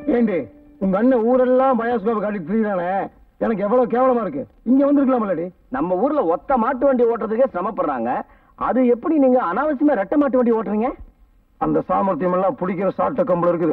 ஏண்டி உங்க அண்ணன் ஊரெல்லாம் பயாஸ்கோப் காட்டிட்டு திரியிறானே எனக்கு எவ்வளவு கேவலமா இருக்கு இங்க வந்திருக்கலாமல்லடி நம்ம ஊர்ல ஒத்த மாட்டு வண்டி ஓட்டுறதுக்கே சிரமப்படுறாங்க அது எப்படி நீங்க அனாவசியமா ரெட்டை மாட்டு வண்டி ஓட்டுறீங்க அந்த சாமர்த்தியம் எல்லாம் பிடிக்கிற சாட்ட கம்பளம் இருக்குது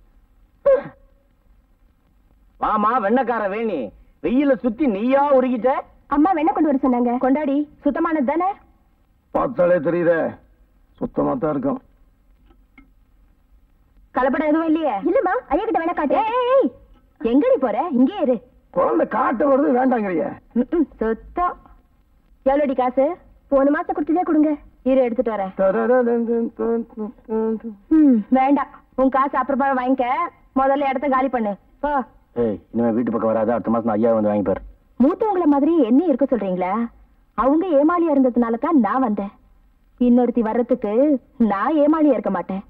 வாமா வெண்ணக்கார வேணி வெயில சுத்தி நீயா உருகிட்ட அம்மா வெண்ணெய் கொண்டு வர சொன்னாங்க கொண்டாடி சுத்தமானது தானே பார்த்தாலே தெரியுதே சுத்தமா தான் இருக்கும் கலப்படம் எதுவும் இல்லையே இல்லம்மா ஐயா கிட்ட வேணா காட்டு ஏய் எங்கடி போற இங்கே இரு குழந்தை காட்ட வருது வேண்டாங்கிறிய ம்ம், சுத்தம் எவ்வளோடி காசு போன மாசம் கொடுத்ததே கொடுங்க இரு எடுத்துட்டு வரேன் ம், வேண்டாம் உன் காசு அப்புறமா வாங்கிக்க முதல்ல இடத்த காலி பண்ணு போ ஏய் இனிமே வீட்டு பக்கம் வராது அடுத்த மாசம் ஐயா வந்து வாங்கிப்பாரு மூத்தவங்கள மாதிரி என்ன இருக்க சொல்றீங்களா அவங்க ஏமாளியா இருந்ததுனால தான் நான் வந்தேன் இன்னொருத்தி வர்றதுக்கு நான் ஏமாளியா இருக்க மாட்டேன்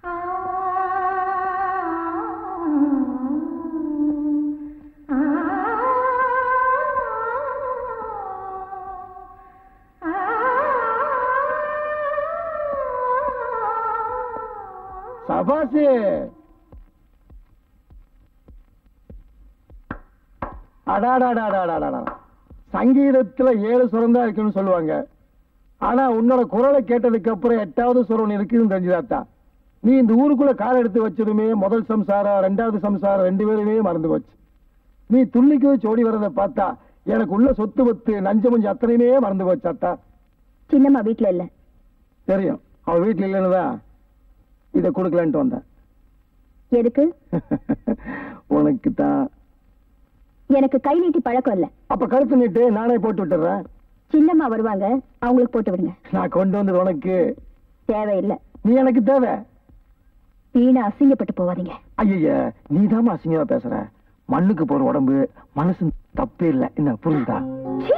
சபாசி அடாடாடாடாடாடா சங்கீதத்துல ஏழு சுரம் தான் இருக்குன்னு சொல்லுவாங்க ஆனா உன்னோட குரலை கேட்டதுக்கு அப்புறம் எட்டாவது சுரம் இருக்குன்னு தெரிஞ்சுதாத்தா நீ இந்த ஊருக்குள்ள கால் எடுத்து வச்சதுமே முதல் சம்சாரம் ரெண்டாவது சம்சாரம் ரெண்டு பேருமே மறந்து போச்சு நீ துள்ளிக்கு சோடி வர்றதை பார்த்தா எனக்கு உள்ள சொத்து பத்து நஞ்சு மஞ்சு அத்தனையுமே மறந்து போச்சு அத்தா சின்னம்மா வீட்ல இல்ல தெரியும் அவன் வீட்டுல இல்லைன்னு தான் இதை கொடுக்கலான்ட்டு வந்தேன் எதுக்கு உனக்கு தான் எனக்கு கை நீட்டி பழக்கம் இல்ல அப்ப கழுத்து நீட்டு நானே போட்டு விட்டுறேன் சின்னம்மா வருவாங்க அவங்களுக்கு போட்டு விடுங்க நான் கொண்டு வந்தது உனக்கு தேவையில்லை நீ எனக்கு தேவை வீணா அசிங்கப்பட்டு போவாதீங்க ஐய நீ தான் அசிங்கமா பேசுற மண்ணுக்கு போற உடம்பு மனசு தப்பே இல்ல என்ன புரியுதா சீ!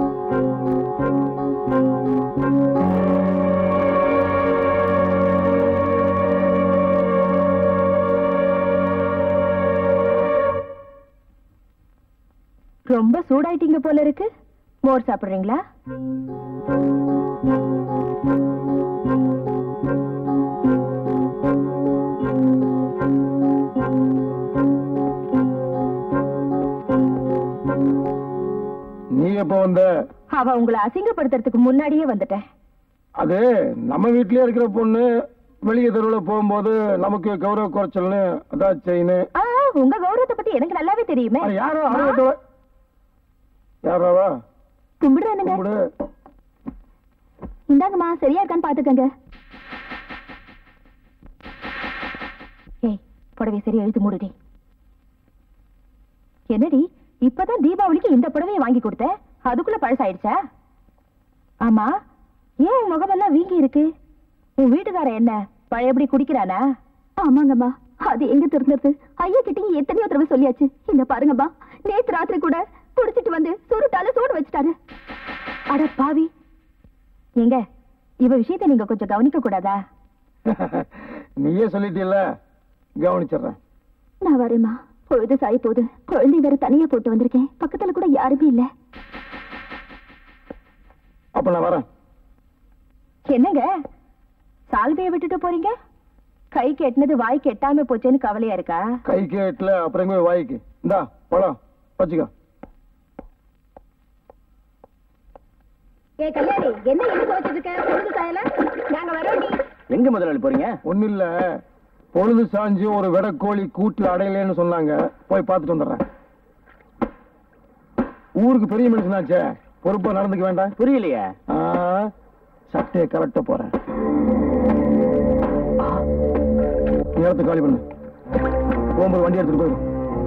ரொம்ப சூடாயிட்டீங்க போல இருக்கு மோர் சாப்பிடுறீங்களா நீ எப்ப வந்த அவ உங்களை அசிங்கப்படுத்துறதுக்கு முன்னாடியே வந்துட்டேன் அது நம்ம வீட்லயே இருக்கிற பொண்ணு வெளியே தெருவில் போகும்போது நமக்கு கௌரவ குறைச்சல்னு அதான் செயின் ஆ, உங்க கௌரவத்தை பத்தி எனக்கு நல்லாவே தெரியுமே யாரோ ஆர்வத்தோட யாராவா கும்பிடுறேனுங்க கும்பிடு இந்தாங்கம்மா சரியா இருக்கான்னு பாத்துக்கங்க ஏய் புடவை சரியா எழுத்து மூடுடி என்னடி இப்பதான் தீபாவளிக்கு இந்த புடவையை வாங்கி கொடுத்த அதுக்குள்ள பழசாயிடுச்சா ஆமா ஏன் உன் முகமெல்லாம் வீங்கி இருக்கு உன் வீட்டுக்காரன் என்ன பழையபடி குடிக்கிறானா ஆமாங்கம்மா அது எங்க திருந்தது ஐயா கிட்டயும் எத்தனையோ தடவை சொல்லியாச்சு இந்த பாருங்கம்மா நேத்து ராத்திரி கூட குடிச்சிட்டு வந்து சுருட்டால சூடு வச்சுட்டாரு அட பாவி எங்க இவ விஷயத்தை நீங்க கொஞ்சம் கவனிக்க கூடாதா நீயே சொல்லிட்டீல்ல கவனிச்சிடுறேன் நான் வரேம்மா பொழுது சாய் போகுது குழந்தை வேற தனியா போட்டு வந்திருக்கேன் பக்கத்துல கூட யாருமே இல்ல அப்ப நான் வரேன் என்னங்க சால்வையை விட்டுட்டு போறீங்க கை கெட்டினது வாய் கெட்டாம போச்சேன்னு கவலையா இருக்கா கைக்கு எட்டுல அப்புறம் எங்க போய் வாய்க்கு இந்தா பழம் வச்சுக்கோ ஏ கல்யாணி என்ன என்ன துவைச்சிட்டு இருக்க பொழுது சாயல நாங்க வரோம் எங்க முதலாளி போறீங்க ஒண்ணு இல்ல பொழுது சாஞ்சு ஒரு வெடக்கோழி கூட்டுல அடையலைன்னு சொன்னாங்க போய் பார்த்துட்டு வந்துடுறேன் ஊருக்கு பெரிய மனுஷனாச்சே பொறுப்பா நடந்துக்க வேண்டாம் புரியலையே ஆ, சட்டையை கரெக்டா போறேன் நேரத்தை காலி பண்ணு போகும்போது வண்டி எடுத்துட்டு போயிடும்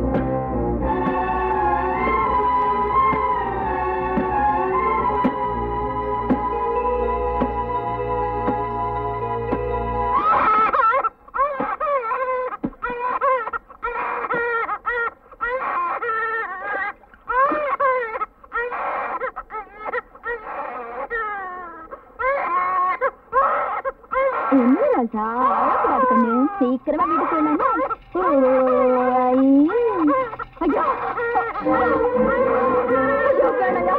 என்ன ராஜா அழக்கூடாது கண்ணு சீக்கிரமா வீட்டுக்கு போயிடலாமா ஐயோ ஐயோ வேணாயா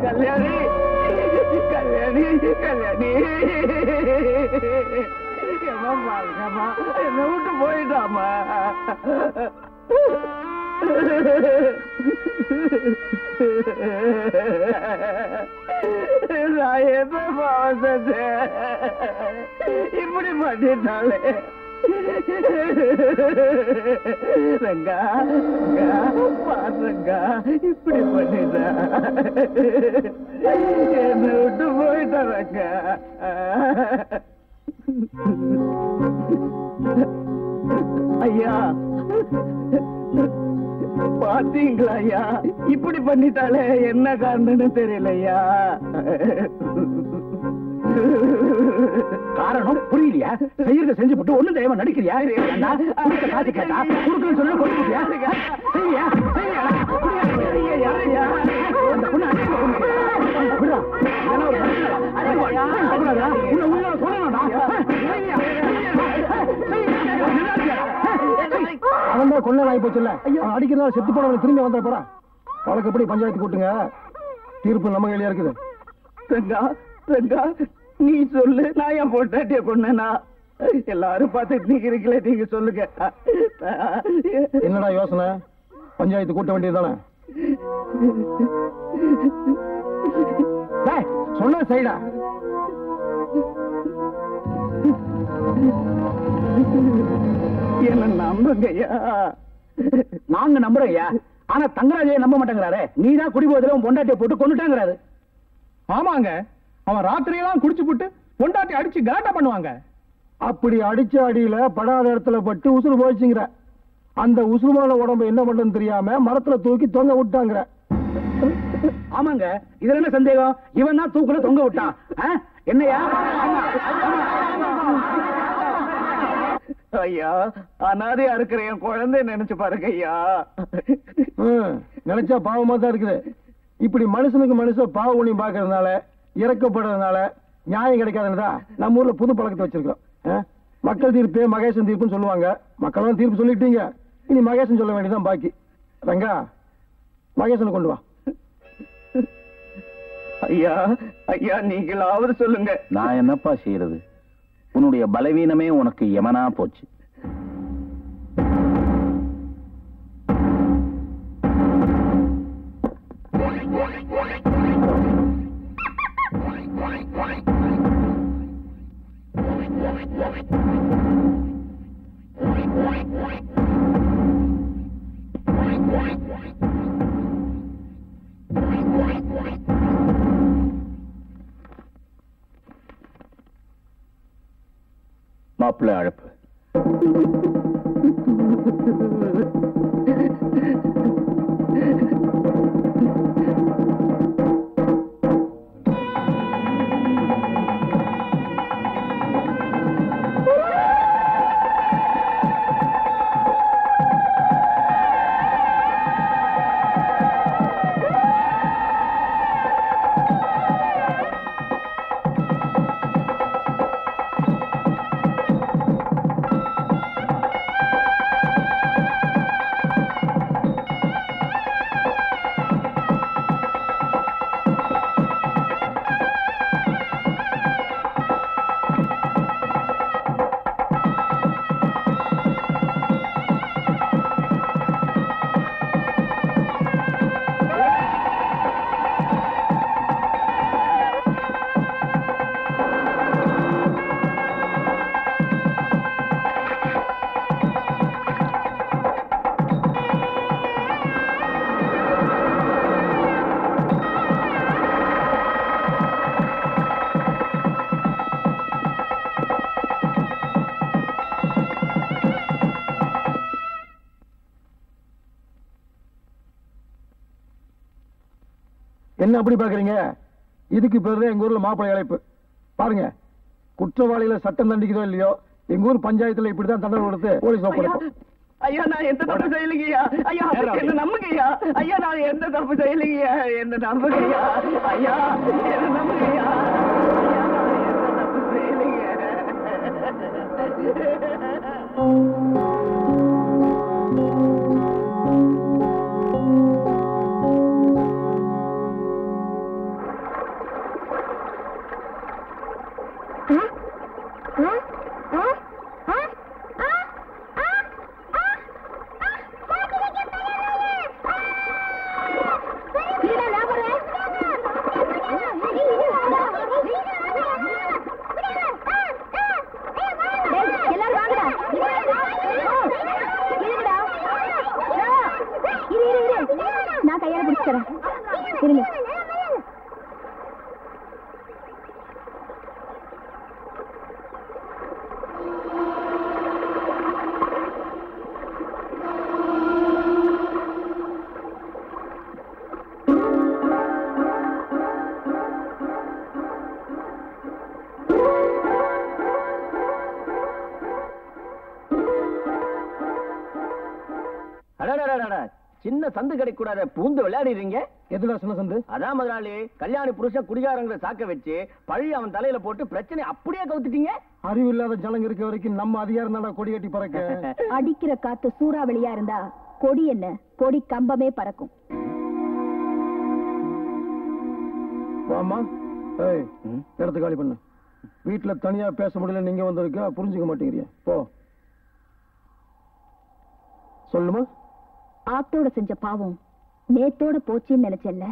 கல்யாணி கல்யாணி கல்யாணி ஏம்மா பாருங்கம்மா என்னை விட்டு போயிட்டாமா நான் என்ன பாவம் செஞ்சேன் இப்படி பண்ணிட்டாளே ரங்கா ரங்கா பாருங்கா இப்படி பண்ணிட்டா என்னை விட்டு போயிட்டா ரங்கா ஐயா பாத்தீங்களா ஐயா இப்படி பண்ணிட்டாலே என்ன காரணம்னு தெரியலையா காரணம் புரியலையா செய்யறத செஞ்சு போட்டு ஒண்ணும் தெய்வம் நடிக்கிறியா ஏண்டா, கொடுத்த காசு கேட்டா கொடுக்கணும்னு சொல்லி கொடுத்துட்டியா செய்வியா செய்வியா அந்த பொண்ணு அடிக்க பொண்ணு. விடுடா. இதெல்லாம் ஒரு மனுஷனா? அடிக்க கூடாதா? உன்னை உள்ள சொல்லணும்டா. செய்வியா? அவன் தான் கொள்ள வாய்ப்பு வச்சுல அவன் அடிக்கிறதால செத்து போனவன் திரும்பி வந்தா போறா வழக்கப்படி பஞ்சாயத்து கூட்டுங்க தீர்ப்பு நம்ம கையில இருக்குது ரங்கா ரங்கா நீ சொல்லு நான் என் பொண்டாட்டிய கொண்டேனா எல்லாரும் பார்த்துட்டு நீங்க இருக்கல நீங்க சொல்லுங்க என்னடா யோசனை பஞ்சாயத்து கூட்ட வேண்டியதுதானே டேய், சொன்ன செய்டா என்ன நம்புங்கய்யா நாங்க நம்புறோம் ஐயா ஆனா தங்கராஜைய நம்ப மாட்டேங்கிறாரு நீ தான் குடி போதில உன் பொண்டாட்டிய போட்டு கொண்டுட்டாங்கிறாரு ஆமாங்க அவன் ராத்திரியெல்லாம் குடிச்சு போட்டு பொண்டாட்டி அடிச்சு கலாட்டா பண்ணுவாங்க அப்படி அடிச்ச அடியில படாத இடத்துல பட்டு உசுறு போயிடுச்சுங்கிற அந்த உசுறுமான உடம்பு என்ன பண்றதுன்னு தெரியாம மரத்துல தூக்கி தொங்க விட்டாங்கிற ஆமாங்க இதுல என்ன சந்தேகம் இவன் தான் தூக்குல தொங்க விட்டான் ஆ? என்னையா ஐயா அனாதையா இருக்கிற என் குழந்தை நினைச்சு பாருங்க ஐயா ம், நினைச்சா பாவமா தான் இருக்குது இப்படி மனுஷனுக்கு மனுஷன் பாவ ஊனியம் பாக்குறதுனால இறக்கப்படுறதுனால நியாயம் கிடைக்காதுன்னு நம்ம ஊர்ல புது பழக்கத்தை வச்சிருக்கோம் ஆ? மக்கள் தீர்ப்பே மகேசன் தீர்ப்புன்னு சொல்லுவாங்க மக்களும் தீர்ப்பு சொல்லிட்டீங்க இனி மகேசன் சொல்ல வேண்டியதுதான் பாக்கி ரங்கா மகேசனை கொண்டு வா ஐயா ஐயா நீங்களாவது சொல்லுங்க நான் என்னப்பா செய்யறது உன்னுடைய பலவீனமே உனக்கு யமனா போச்சு மாப்பிள்ளை அழைப்பு என்ன அப்படி பாக்குறீங்க இதுக்கு பேர் தான் எங்க ஊர்ல மாப்பிள்ளை அழைப்பு பாருங்க குற்றவாளிகளை சட்டம் தண்டிக்குதோ இல்லையோ எங்க ஊர் பஞ்சாயத்துல இப்படிதான் தண்டனை கொடுத்து போலீஸ் ஒப்படைப்போம் ஐயா நான் எந்த தப்பு செய்யலைங்கய்யா ஐயா என்ன நம்புங்கய்யா ஐயா நான் எந்த தப்பு செய்யலைங்கய்யா என்ன நம்புங்கய்யா ஐயா என்ன நம்புங்கய்யா ஐயா, நான் எந்த தப்பு செய்யலைங்க சின்ன சந்து கிடைக்கூடாத பூந்து விளையாடுறீங்க எதுடா சின்ன சந்து அதான் முதலாளி கல்யாணி புருஷன் குடிகாரங்களை சாக்க வச்சு பழி அவன் தலையில போட்டு பிரச்சனை அப்படியே கவுத்துட்டீங்க அறிவு இல்லாத ஜனங்க இருக்க வரைக்கும் நம்ம அதிகாரம் தான்டா கொடி கட்டி பறக்க அடிக்கிற காத்து சூறாவளியா இருந்தா கொடி என்ன கொடி கம்பமே பறக்கும் வாமா ஏய் இடத்த காலி பண்ணு வீட்டுல தனியா பேச முடியல நீங்க வந்திருக்க புரிஞ்சுக்க மாட்டேங்கிறியா போ சொல்லுமா ஆத்தோட செஞ்ச பாவம் நேத்தோட போச்சுன்னு நினைச்சேன்ல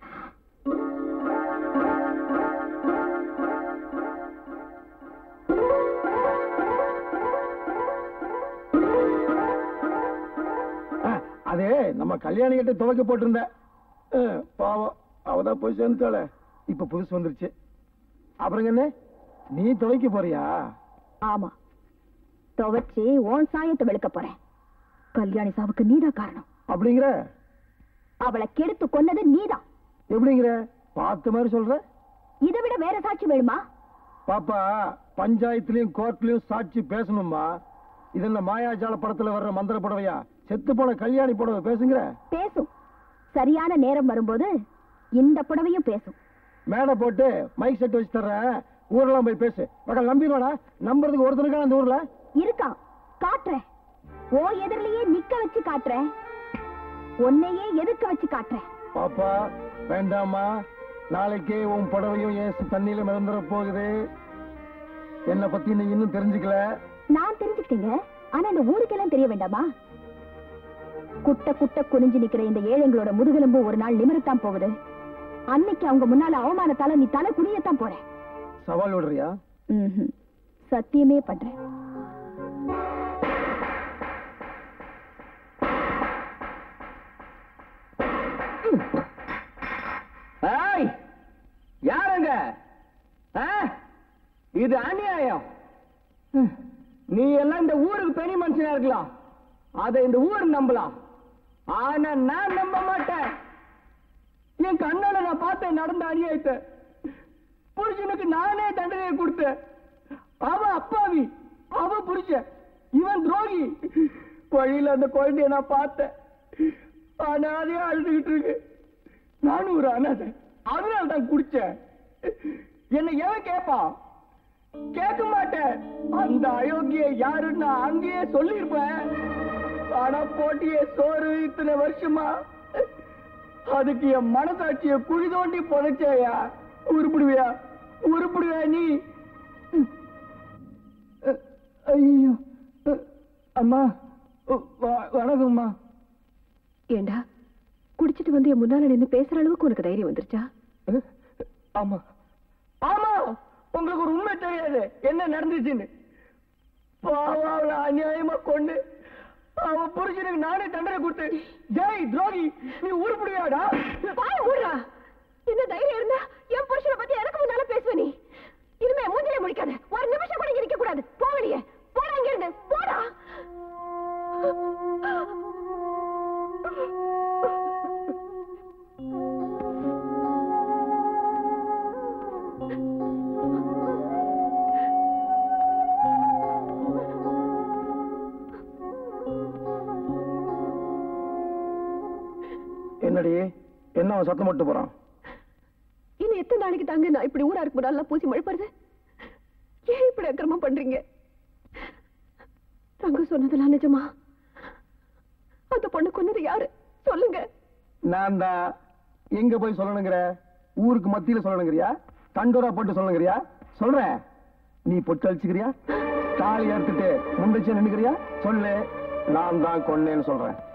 ஆ, அது நம்ம கல்யாணி கிட்ட துவைக்க போட்டிருந்த ஆ, பாவம் அவதான் போய் சேர்ந்துட்டாள இப்ப புதுசு வந்துருச்சு அப்புறம் என்ன நீ துவைக்க போறியா ஆமா துவைச்சு உன் சாயத்தை வெளுக்க போறேன் கல்யாணி சாவுக்கு நீதான் காரணம் அப்படிங்கிற அவளை கெடுத்து கொன்னது நீதான் எப்படிங்கிற பார்த்த மாதிரி சொல்ற இதை விட வேற சாட்சி வேணுமா பாப்பா பஞ்சாயத்துலயும் கோர்ட்லயும் சாட்சி பேசணுமா இது என்ன மாயாஜால படத்துல வர்ற மந்திர புடவையா செத்து போன கல்யாணி புடவை பேசுங்கிற பேசும் சரியான நேரம் வரும்போது இந்த புடவையும் பேசும் மேடை போட்டு மைக் செட் வச்சு தர்றேன் ஊரெல்லாம் போய் பேசு மக்கள் நம்பிடுவாடா நம்புறதுக்கு ஒருத்தனுக்கா அந்த ஊர்ல இருக்கான் காட்டுறேன் ஓ எதிரிலேயே நிக்க வச்சு காட்டுறேன் உன்னையே எதிர்க்க வச்சு காட்டுறேன் பாப்பா வேண்டாமா நாளைக்கே உன் புடவையும் ஏசு தண்ணியில மிதந்துட போகுது என்னை பத்தி நீ இன்னும் தெரிஞ்சுக்கல நான் தெரிஞ்சுக்கிட்டீங்க ஆனா இந்த ஊருக்கெல்லாம் தெரிய வேண்டாமா குட்ட குட்ட குனிஞ்சு நிக்கிற இந்த ஏழைங்களோட முதுகெலும்பு ஒரு நாள் நிமிரத்தான் போகுது அன்னைக்கு அவங்க முன்னால அவமானத்தால நீ தலை குனியத்தான் போற சவால் விடுறியா ம்ஹும். சத்தியமே பண்றேன் ஏய் யாருங்க ஆ? இது அநியாயம் ஹம். நீ எல்லாம் இந்த ஊருக்கு பெரிய மனுஷனா இருக்கலாம் அதை இந்த ஊர் நம்பலாம் ஆனா நான் நம்ப மாட்டேன் என் கண்ணால நான் பார்த்தேன் நடந்த அநியாயத்தை புருஷனுக்கு நானே தண்டனை கொடுத்தேன் அவ அப்பாவி அவ புருஷன் இவன் துரோகி வழியில அந்த குழந்தைய நான் பார்த்தேன் அனாதையா அழுதுகிட்டு இருக்கு நானும் ஒரு அனாதை அதனால தான் குடிச்சேன் என்ன எவன் கேட்பான் கேட்க மாட்டேன் அந்த அயோக்கிய யாருன்னு நான் அங்கேயே சொல்லிருப்பேன் ஆனா போட்டிய சோறு இத்தனை வருஷமா அதுக்கு என் மனசாட்சிய குழி தோண்டி புதைச்சேயா உருப்பிடுவியா உருப்பிடுவியா நீ ஐயோ அம்மா வ- வணக்கம்மா ஏண்டா குடிச்சிட்டு வந்து என் முன்னால நின்னு பேசுற அளவுக்கு உனக்கு தைரியம் வந்துருச்சா ஆமா ஆமா உங்களுக்கு ஒரு உண்மை தெரியாது என்ன நடந்துச்சுன்னு பாவம் அவளை அநியாயமா கொண்டு அவ புருஷனுக்கு நானே தண்டனை கொடுத்து ஜெய் துரோகி நீ உருப்பிடுவியாடா வாய மூடுறா என்ன தைரியம் இருந்தா என் புருஷனை பத்தி எனக்கு முன்னால பேசுவ நீ இனிமே மூஞ்சிலே முடிக்காத ஒரு நிமிஷம் கூட இங்க நிக்க கூடாது போ வெளியே போடா இங்க இருந்து போடா என்னடி என்ன அவன் சத்தம் மட்டும் போறான் இன்னும் எத்தனை நாளைக்கு தாங்க நான் இப்படி ஊரா இருக்கும் நல்லா பூசி மழைப்படுது ஏன் இப்படி அக்கிரமம் பண்றீங்க தங்க சொன்னதெல்லாம் நிஜமா அந்த பொண்ணு கொன்னது யாரு சொல்லுங்க நான் தான் எங்க போய் சொல்லணுங்கிற ஊருக்கு மத்தியில சொல்லணுங்கிறியா தண்டோரா போட்டு சொல்லணுங்கிறியா சொல்றேன் நீ பொட்டு அழிச்சுக்கிறியா தாலி எடுத்துட்டு முண்டிச்சு நின்னுக்கிறியா சொல்லு நான் தான் கொன்னேன்னு சொல்றேன்